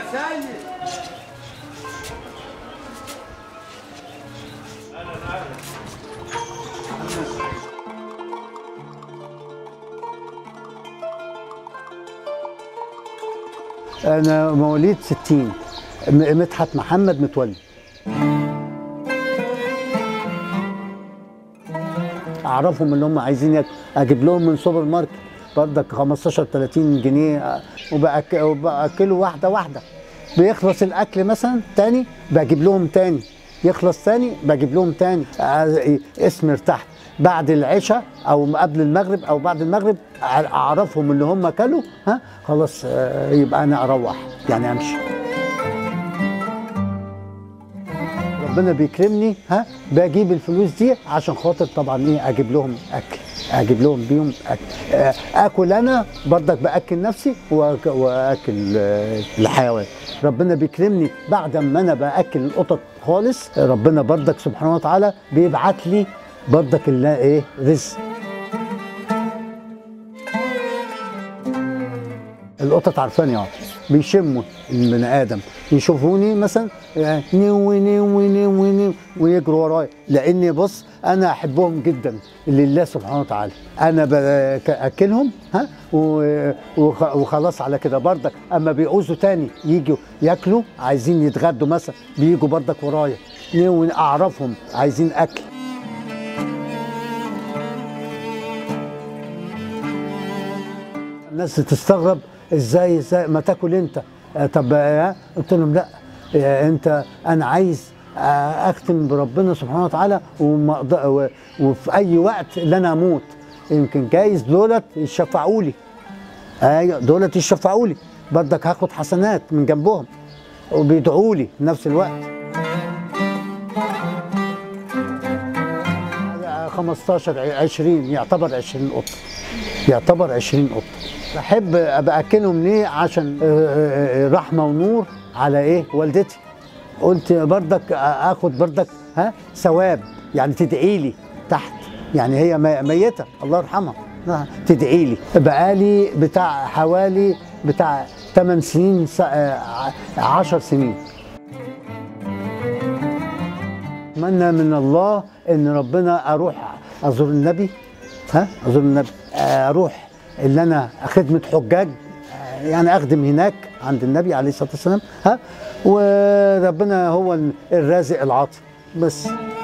انا مواليد 60 م- مدحت محمد متولي اعرفهم اللي هم عايزين ياكلوا اجيب لهم من سوبر ماركت بردك 15 30 جنيه آه، وبأك... وباكله واحده واحده بيخلص الاكل مثلا تاني بجيب لهم تاني يخلص تاني بجيب لهم تاني آه، اسم ارتحت بعد العشاء او قبل المغرب او بعد المغرب اعرفهم اللي هم كلوا ها خلاص آه، يبقى انا اروح يعني امشي ربنا بيكرمني ها بجيب الفلوس دي عشان خاطر طبعا ايه اجيب لهم اكل اجيب لهم بيهم اكل آه، اكل انا برضك باكل نفسي وأك- واكل آه، الحيوان ربنا بيكرمني بعد ما انا باكل القطط خالص ربنا برضك سبحانه وتعالى بيبعت لي برضك اللي ايه رزق القطط عارفاني اه بيشموا البني ادم يشوفوني مثلا آه، نيو نيو نيو نيو ويجروا ورايا لاني بص انا احبهم جدا لله سبحانه وتعالى انا باكلهم ها و- وخ- وخلاص على كده بردك اما بيعوزوا تاني يجوا ياكلوا عايزين يتغدوا مثلا بيجوا بردك ورايا نيو اعرفهم عايزين اكل الناس تستغرب ازاي ازاي ما تاكل انت آه، طب آه، قلت لهم لا آه، انت انا عايز آه، اختم بربنا سبحانه وتعالى وما أقدر- و- وفي اي وقت اللي انا اموت يمكن جايز دولت يشفعوا لي ايوه دولت يشفعوا لي برضك هاخد حسنات من جنبهم وبيدعوا لي في نفس الوقت 15 20 يعتبر 20 قطه يعتبر 20 قطه بحب ابقى اكلهم ليه عشان آه، آه، آه، رحمه ونور على ايه والدتي قلت بردك اخد بردك ها ثواب يعني تدعي لي تحت يعني هي مي- ميته الله يرحمها آه، تدعي لي بقالي بتاع حوالي بتاع 8 سنين 10 سنين اتمنى من الله ان ربنا اروح ازور النبي ها ازور النبي اروح اللي انا خدمه حجاج آه، يعني اخدم هناك عند النبي عليه الصلاه والسلام ها وربنا هو الرازق العاطي بس